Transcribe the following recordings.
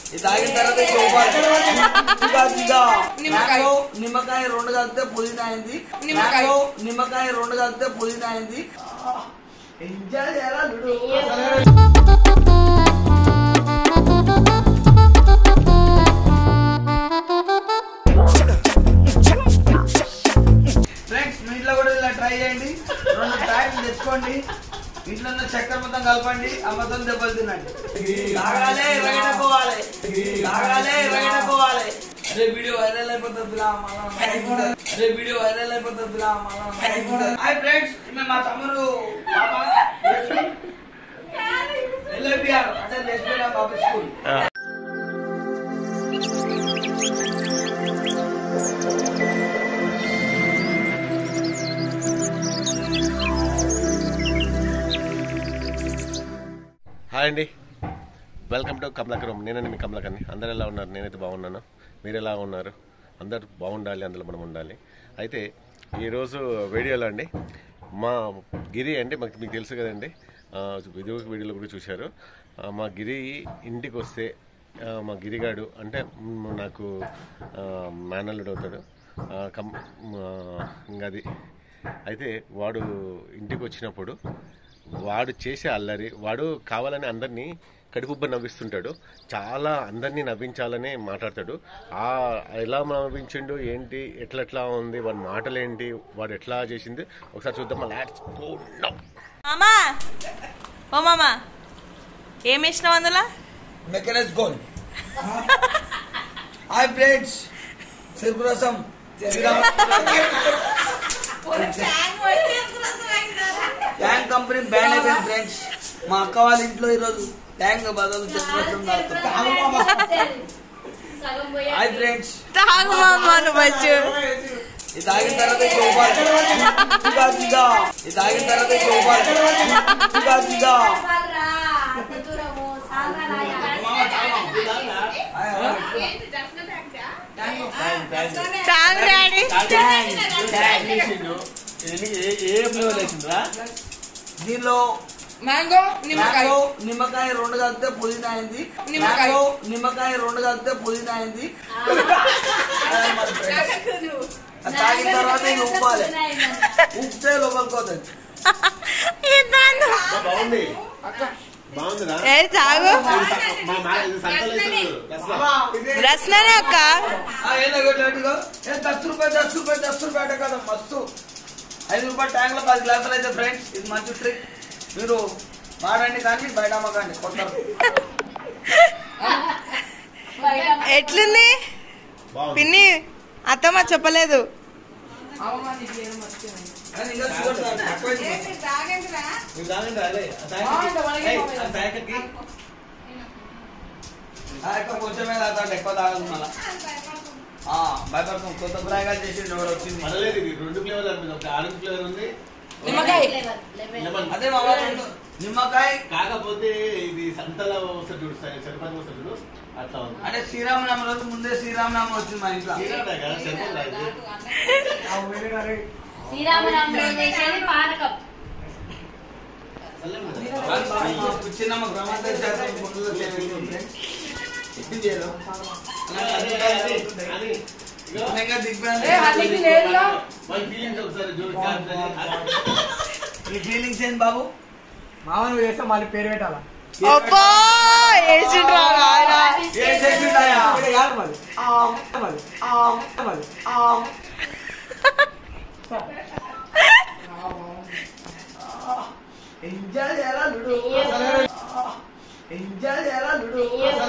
ఇది తాగిన తర్వాత ఇట్లా ఊపాలి. ఇంకా ఇంకా నిమ్మకాయ. మ్యాంగో నిమ్మకాయ రెండు కలిపితే పుదీనా అయింది నిమ్మకాయ. మ్యాంగో నిమ్మకాయ రెండు కలిపితే పుదీనా అయింది ఎంజాయ్ చేయాలా లుడు ఫ్రెండ్స్ మీ ఇంట్లో కూడా ఇలా ట్రై చేయండి రెండు ప్యాకెట్లు తెచ్చుకోండి ఇంట్లో ఉన్న చక్కెర మొత్తం కలపండి ఆ మొత్తం దెబ్బలు తినండి తాగాలి రగడపోవాలి తాగాలి రగడపోవాలి అరే వీడియో వైరల్ అయిపోతుంది రా మళ్ళా. అరే వీడియో వైరల్ అయిపోతుంది రా మళ్ళా. హాయ్ ఫ్రెండ్స్ మేము మా తమ్ముడు పాప ఎల్ఐపిఆర్ అంటే లెస్బియన్ బాబు స్కూల్ హాయ్ అండి వెల్కమ్ టు కమలాకరం నేనండి మీ కమలాకర్ని అందరు ఎలా ఉన్నారు నేనైతే బాగున్నాను మీరు ఎలా ఉన్నారు అందరు బాగుండాలి అందులో మనం ఉండాలి అయితే ఈరోజు వీడియోలో అండి మా గిరి అంటే మాకు మీకు తెలుసు కదండి ఆ, ఇది ఒక వీడియోలో కూడా చూశారు ఆ, మా గిరి ఇంటికి వస్తే ఆ, మా గిరిగాడు అంటే మ్, నాకు ఆ, మేనల్లుడు అవుతాడు ఆ, కం ఆ, ఇంకా అది అయితే వాడు ఇంటికి వచ్చినప్పుడు వాడు చేసే అల్లరి వాడు కావాలని అందరినీ కడుపుబ్బ నవ్విస్తుంటాడు చాలా అందరినీ నవ్వించాలని మాట్లాడతాడు ఆ ఎలా నవ్వించిండు ఏంటి ఎట్లా ఎట్లా ఉంది వాడి మాటలు ఏంటి వాడు ఎట్లా చేసింది ఒకసారి చూద్దాం లాట్స్ గో నౌ మామా ఓ మామా ఏం వేసినావు అందులో మెకనస్ గోల్ హాయ్ ఫ్రెండ్స్ చెరుకు రసం ట్యాంక్ కంపెనీ బ్యాండ్ అయిపోయింది ఫ్రెండ్స్ మా అక్క వాళ్ళ ఇంట్లో ఈరోజు ట్యాంక్ బదులు చెరుకు రసం తాగుతాం హాయ్ ఫ్రెండ్స్ తాగు మామా నువ్వు వచ్చు ఇది తాగిన తర్వాత ఇట్లా ఊపాలి. ఇంకా ఇంకా ఇది తాగిన తర్వాత ఇట్లా ఊపాలి. ఇంకా ఇంకా తాగు డాడీ దీనిలో మ్యాంగో నిమ్మకాయ మ్యాంగో నిమ్మకాయ రెండు కలిపితే పుదీనా అయింది నిమ్మకాయ. మ్యాంగో నిమ్మకాయ రెండు కలిపితే పుదీనా అయింది అది తాగిన తర్వాత ఇది ఉప్పాలి ఉప్పితే లోపలికి పోతుంది ఏంటందు? బాగుంది బాగుందిరా ఏ తాగు మా మా ఇది సంతలో వేస్తారు, రసనా. రసననే అక్క ఆ, ఏందో ఒకటి అడిగో. ఏ దస్ రూపాయలు దస్ రూపాయలు దస్ రూపాయలు కదా మస్తు ఐదు రూపాయలు ట్యాంక్ లో పది గ్లాసులు అయితే ఫ్రెండ్స్ ఇది మంచి ట్రిక్ మీరు వాడండి కానీ బయట అమ్మకండి కొట్టారు ఎట్లుంది బాగుంది పిన్ని అత్తమ్మ చెప్పలేదు కానీ ఇంకా షుగర్ తాగు, తక్కువైంది. మీరు తాగండి, అదే. ఆ తాగండి. ఏయ్, ఆ తాగండి. ఆ, ఎక్కువ కొంచెమే తాగుతాడు ఎక్కువ తాగదు మళ్ళా ఆ, భయపడతాం కొత్త ప్రయోగాలు చేసి ఎవరు వచ్చింది పర్వాలేదు, ఇది రెండు ఫ్లేవర్లు అనిపిస్తుంది ఒక ఆరెంజ్ ఫ్లేవర్ ఉంది నిమ్మకాయ లెమన్ అదే మా వాళ్ళు రెండు. నిమ్మకాయ కాకపోతే ఇది సంతలో వస్తుంది చూడు సరిపతి వస్తుంది చూడు అట్లా ఉంది అంటే శ్రీరామనామ రోజు ముందే శ్రీరామనామ వచ్చింది మా ఇంట్లో తీరాడా కదా సరిపతి ఇది శ్రీరామరాముడు చేసేది పానకం చల్లం కదా. చిన్నమ్మ గ్రామాంతర శాతం ముందుగా చేయాలి. ఎప్పుడు చేయరు? అదే, అదే, అదే, అదే. ఇగో. ఇంకా దిగ్భ్రాంతి. వాళ్ళ feelings ఒకసారి చూడు జాగ్రత్తగా. ఈ ఫీలింగ్స్ ఏంటి బాబు మామూలు చేస్తే మళ్ళీ పేరు పెట్టాలా అబ్బా ఏసిండ్రా నాయన ఏం చేసిండాయా? ఇక్కడ కాదు మళ్ళీ ఆ, మళ్ళీ ఆ, మళ్ళీ ఆ. ఎంజాయ్ చేయాలా లుడు ఎంజాయ్ చేయాలా లుడు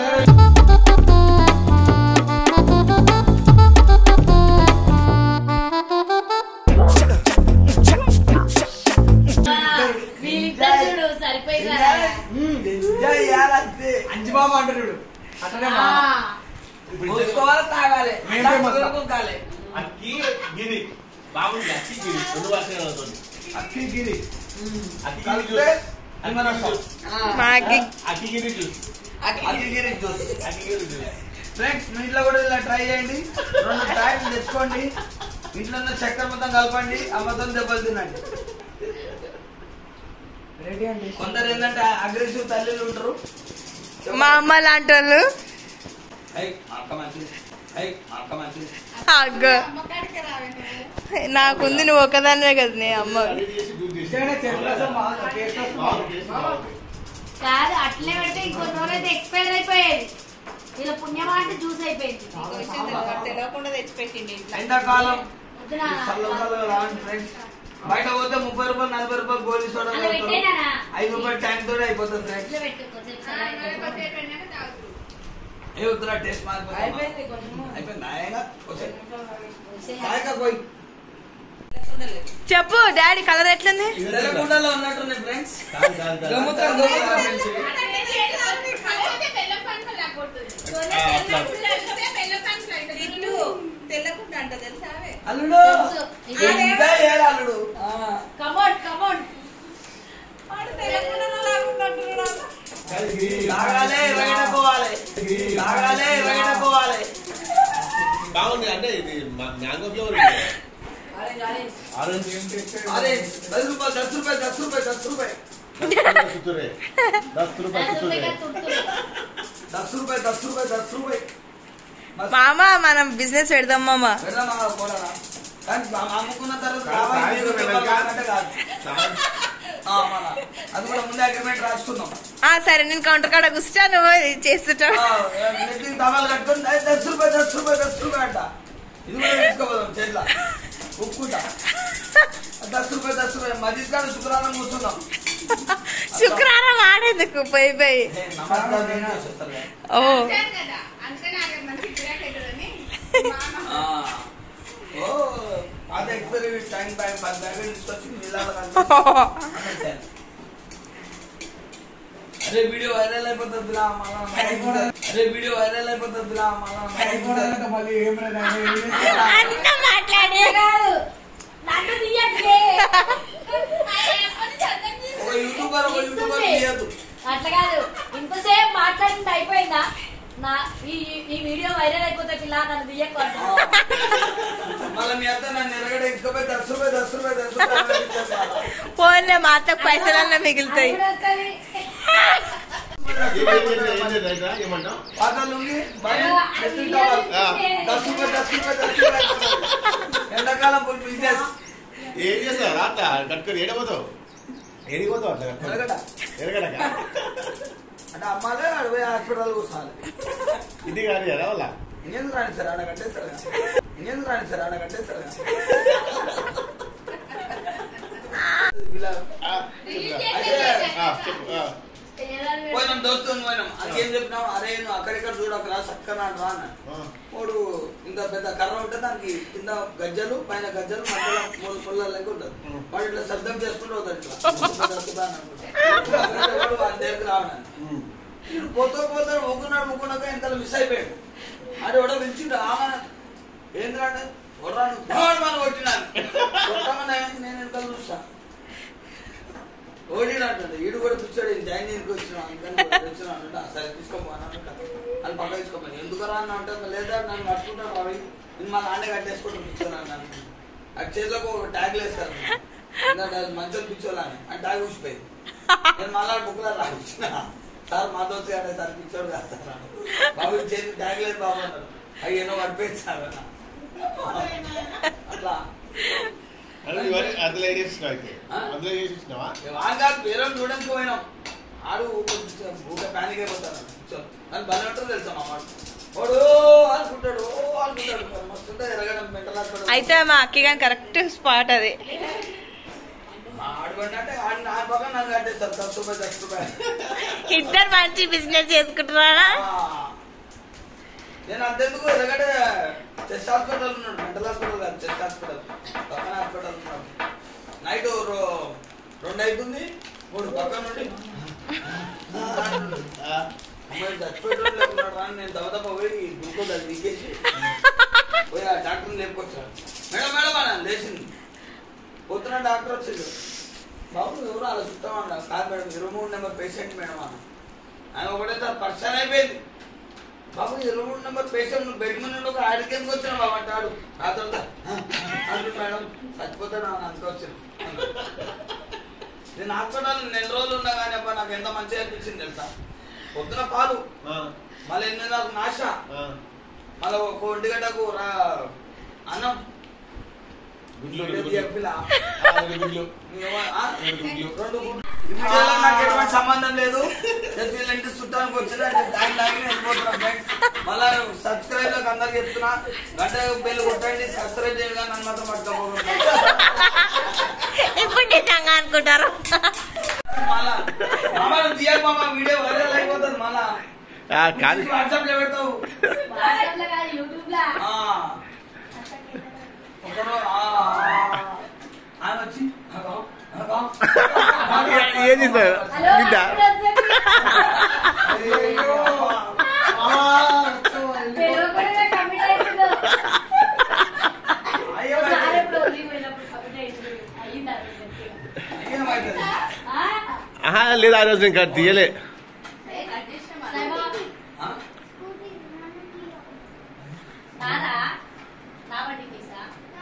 వీళ్ళిద్దరు చూడు సరిపోయింది కదా. ఎంజాయ్ చేయాలంతే అంజిబాబు అంటారు చూడు అట్లనే ఆ, మా ఇప్పుడు పోసుకోవాలి తాగాలి మేము తాగుతూ మస్తు. తాగాలి. అక్కి గిరి బాగుంది అక్కి గిరి రెండు భాషలు అవుతుంది అక్కి గిరి అక్కి గిరి కలిపితే జ్యూస్ నిమ్మరసం. మాకి అక్కి గిరి జ్యూస్ అక్కి గిరి జ్యూస్ అక్కి గిరి జ్యూస్ ఫ్రెండ్స్ మీ ఇంట్లో కూడా ఇలా ట్రై చేయండి రెండు ప్యాకెట్లు తెచ్చుకోండి ఇంట్లో ఉన్న చక్కెర మొత్తం కలపండి ఆ మొత్తం దెబ్బలు తినండి రెడీ అండి కొందరు ఏంటంటే అగ్రెసివ్ తల్లిలు ఉంటారు మా అమ్మ లాంటి వాళ్ళు అయ్యి, మా అక్క మంచిది అగ్గ నాకుంది నువ్వు ఒకదానివే కదా నీ అమ్మ నిజంగానే చెరుకు బాగా టేస్ట్ వస్తుంది కాదు అట్లే పెడితే ఇంకో రోజు అయితే ఎక్స్పైర్ అయిపోయేది ఇలా పుణ్యమా అంటే జ్యూస్ అయిపోయింది తెలియకుండా తెచ్చిపెట్టింది ఎండాకాలం వద్దు ఈ చల్లగా రావండి ఫ్రెండ్స్ బయట పోతే ముప్పై రూపాయలు నలభై రూపాయలు గోలీ సోడా అలా పెట్టేనా ఐదు రూపాయలు టైం తోనే అయిపోతుంది ఫ్రెండ్స్ ఇట్లా పెట్టు కొంచెం చల్లారిపోతుంది. ఏ వద్దురా టేస్ట్ మారిపోతుంది అయిపోయింది ఆయనగా సాయక పోయి చెప్పు డాడీ కలర్ ఎట్లుంది తెల్లగుండలో ఉన్నట్టున్నాయి ఫ్రెండ్స్ గమ్ముతాం గమ్ముతాం ఫ్రెండ్స్ అల్లుడు తెలుసు. ఇది ఇంకా ఏడు అల్లుడు ఆ. కమోడ్ కమోడ్ తాగాలే రగడకోవాలి తాగాలే రగడకోవాలి బాగుంది అంటే ఇది మ్యాంగో ఫ్లేవర్ ఆరెంజ్ అరే దస్ రూపాయలు దస్ రూపాయలు దస్ రూపాయలు దస్ రూపాయలు సుతురే దస్ రూపాయలు దస్ సుతురే రూపాయలు తుడుతురు. దస్ రూపాయలు దస్ రూపాయలు దస్ రూపాయలు బస్ మామ మనం బిజినెస్ పెడదాం మామ పెడదామా పోరాడా కానీ మా- అమ్ముకున్న తర్వాత కాదు, రావాలి సాయంత్రం మీరు వెళ్ళాలి. కావాలంటే కాదు ఆ, మన అది కూడా ముందే అగ్రిమెంట్ రాసుకుందాం ఆ సరే నేను కౌంటర్ కాడ కూర్చో నువ్వు ఇది చేస్తుంటా ఆ, నెత్తికి టవాలు కట్టుకొని "అయ్, దస్ రూపాయలు దస్ రూపాయలు దస్ రూపాయలు అంట ఇది కూడా తీసుకోపోదాం చేతిలో ఉప్పుకుంటా దస్ రూపాయలు దస్ రూపాయలు మధ్య కాదు శుక్రవారం కూర్చుందాం శుక్రవారం ఆడేందుకు పోయి పోయి ఏ, నమస్కారం ఏం చేసేస్తారులే. ఓ ఆ. ఓ పాత ఎక్స్పైరీ టైం టైం పది బ్యాగులు తీసుకొచ్చి నీళ్ళలో కలిపి అరే వీడియో వైరల్ అయిపోతుంది రా మళ్ళా అరే వీడియో వైరల్ అయిపోతుంది రా మళ్ళా మళ్ళీ ఏం లేదు అన్న మాట్లాడే కాదు నన్ను తీయట్లే ఒక యూట్యూబర్ ఒక యూట్యూబర్ తీయద్దు అట్లా కాదు ఇంతసేపు మాట్లాడింది అయిపోయిందా నా ఈ ఈ వీడియో వైరల్ అయిపోతే పిల్ల నన్ను తీయకు అంటున్నా. మళ్ళీ మీ అత్త నన్ను ఎరగడ ఇసుకపోయి దస్ రూపాయలు దస్ రూపాయలు దస్ రూపాయలు అని ఇచ్చేస్తారు. ఫోన్లే మా అత్తకు పైసలన్నా మిగులుతాయి అది కూడా వస్తది. ఏమంటావు పాత లుంగి బని, అది నెత్తి వీడియో టవల్. తీస్తే దస్ రూపాయలు దస్ రూపాయలు దస్ రూపాయలు ఎండాకాలం ఫుల్ బిజినెస్ ఏం చేస్తావు అట్లా కట్టుకొని ఏడపోతావు ఏడిపోతావు అట్లా ఎరగడ కట్టుకొని ఎరగడక అంటే అమ్మాలే అడవై హాస్పిటల్ కూర్చోాలి ఇది కాదు కదా వాళ్ళ ఇంకెందుకు రాని సార్ ఆడ కట్టేస్తారు ఇంకెందుకు రాని సార్ ఆడ కట్టేస్తారు ఇలా ఏదైనా పోయినాం దోస్తు పోయినాం అదేం చెప్పినాం అరే నువ్వు అక్కడిక్కడ చూడకరా చక్కన రా అన్న వాడు ఇంత పెద్ద కర్ర ఉంటుంది దానికి కింద గజ్జలు పైన గజ్జలు మధ్యలో మూడు పుల్ల లెక్క ఉంటుంది వాడు ఇట్లా శబ్దం చేసుకుంటూ అవుతాడు ఇట్లా దస్తుతా అని అనుకుంటా. వాడు వాడి దగ్గరికి రావడానికి వీడు పోతూ పోతాడు ఊకున్నాడు ఊకున్నాక ఇంకా మిస్ అయిపోయాడు అది ఎవడో పిలిచిండు ఆమె ఏంద్రా అంటే కొడరాను మనం కొట్టినాను కొట్టమని నేను వెనకాల చూస్తా ఓడినట్టు ఈడు కూడా పిచ్చాడు జాయిన్ ఇంటికి వచ్చిన వచ్చిన అంటే సరే తీసుకోపోను అని పక్క తీసుకోపోయి ఎందుకు రా అన్న అంటే లేదా నన్ను కట్టుకుంటాను అవి నేను మా నాన్న కట్టేసుకుంటూ పిచ్చాను అన్నాను ఆ చేతిలోకి ఒక ట్యాగ్ వేస్తారు మంచిగా పిచ్చోళ్ళని ఆ ట్యాగ్ ఊసిపోయింది నేను మళ్ళా బుక్లో రాయించిన సార్ మా దోస్తు గారే సార్ పిచ్చోడు కాదు సార్ అన్నాడు. బాబు ఈ చేతి ట్యాగ్ లేదు బాబు అన్నాడు అవి ఎన్నో పడిపోయింది సార్ అన్న అట్లా అందులో ఏం చేసినావు అయితే ఆ? అందులో ఏం చేసినావా వాగా వేరే చూడడానికి పోయినాం ఆడు ఊక ప్యానిక్ అయిపోతాను నన్ను భలే ఉంటుంది తెలుసా మా మాట వాడు అనుకుంటాడు ఓ అనుకుంటాడు మస్తు ఉంటుంది ఎరగడం మెంటల్ హాస్పిటల్ అయితే మా అక్కి కానీ కరెక్ట్ స్పాట్ అది ఆడుకుంటే ఆడు నా పక్కన నన్ను కట్టేస్తారు దస్ రూపాయలు దస్ రూపాయలు ఇద్దరు మంచి బిజినెస్ చేసుకుంటున్నారా ఆ. నేను అంతెందుకు ఎరగడే చెస్ట్ హాస్పిటల్ ఉన్నాడు మెంటల్ హాస్పిటల్ కాదు చెస్ట్ హాస్పిటల్ పక్కన హాస్పిటల్ ఉన్నాడు నైట్ రెండు అవుతుంది మూడు పక్కన నుండి అమ్మాయి చచ్చిపోయేటోడు లేకున్నాడు రా అని నేను దవదప్ప పోయి గ్లూకోజ్ అది వీకేసి పోయి ఆ డాక్టర్ని లేపుకొచ్చాడు మేడం మేడం అని లేచింది పొద్దున డాక్టర్ వచ్చిండు బాబు ఎవరు అలా చుట్టామన్నా కాదు మేడం ఇరవై మూడు నెంబర్ పేషెంట్ మేడం అన్న ఆయన ఒకటే సార్ పర్సన్ అయిపోయింది బాబు ఇరవై మూడు నెంబర్ పేషెంట్ నువ్వు బెడ్ మీద నుండి ఒక ఆడికి ఎందుకు వచ్చినా బాబు అంటాడు ఆ తర్వాత అంటుంది మేడం చచ్చిపోతాడు అని అందుకొచ్చాను నేను హాస్పిటల్ నెల రోజులు ఉన్నా కానీ అబ్బా నాకు ఎంత మంచిగా అనిపించింది తెలుసా పొద్దున పాలు ఆ, మళ్ళీ ఎనిమిదిన్నరకు నాశ ఆ. మళ్ళీ ఒక ఒంటిగంటకు రా అన్నం గుడ్లు ఇది చెప్పిలా? గుడ్లు ఏమో, ఆ? రెండు గుడ్లు. ఈ వీడియోలో నాకు ఎటువంటి సంబంధం లేదు జస్ట్ వీళ్ళంటే చుట్టానికి వచ్చింది అంటే దాని లాగి వెళ్ళిపోతున్నాం ఫ్రెండ్స్ మళ్ళా సబ్స్క్రైబ్ లకు అందరికి చెప్తున్నా గంట బెల్ కొట్టండి సబ్స్క్రైబ్ చేయగా నన్ను మాత్రం పట్టుకోపోకండి ఇప్పుడు నిజంగా అనుకుంటారు మళ్ళా మామ నువ్వు తీయకు మామ వీడియో వైరల్ అయిపోతుంది మళ్ళా ఆ, కాదు వాట్సాప్ లో పెడతావు వాట్సాప్ లో కాదు యూట్యూబ్ లో ఆ. ఒకరు, ఆ, ఆ. ఆయన వచ్చి అగో, అగో. ఏం చేస్తారు హలో బిడ్డ అయ్యయ్యో. తెలియకుండా కమిట్ అవుతుందో అయ్యో, ఒకసారి ఎప్పుడో ఊరికి పోయినప్పుడు కమిట్ అవుతుంది అయ్యిందా ఏమవుతుంది? ఆహా లేదు ఆ రోజు ఇంకా తీయలే ఆ? నానా నా బండి తీసా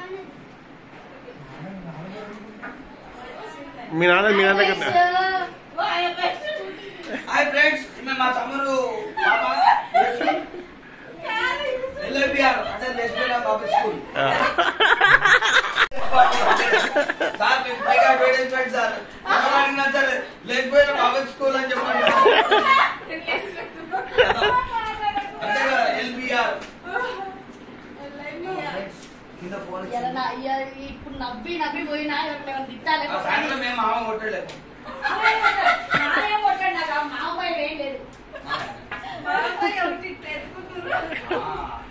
మీ నాన్న మీ నాన్న దగ్గర హాయ్ ఫ్రెండ్స్ మేము మా తమ్ముడు పాప ఎల్ఐపిఆర్ అంటే లెస్బియన్ పబ్లిక్ స్కూల్ ఆ. సార్ మేము పైగా అడ్వర్టైజ్మెంట్ సార్ ఎవరు అడిగినా సరే లెస్బియన్ పబ్లిక్ స్కూల్ అని చెప్పండి అంతే కదా ఎల్బిఆర్ కింద ఫోన్ ఇలా ఇచ్చింది. నా- ఇయ- ఇప్పుడు నవ్వి నవ్వి పోయినా ఎవరిని తిట్టాలి ఆ సాయంత్రం మేము మామ కొట్టలేదు నానేం కొట్టాడు నాకు ఆ మామయ్య ఏం లేదు ఆ.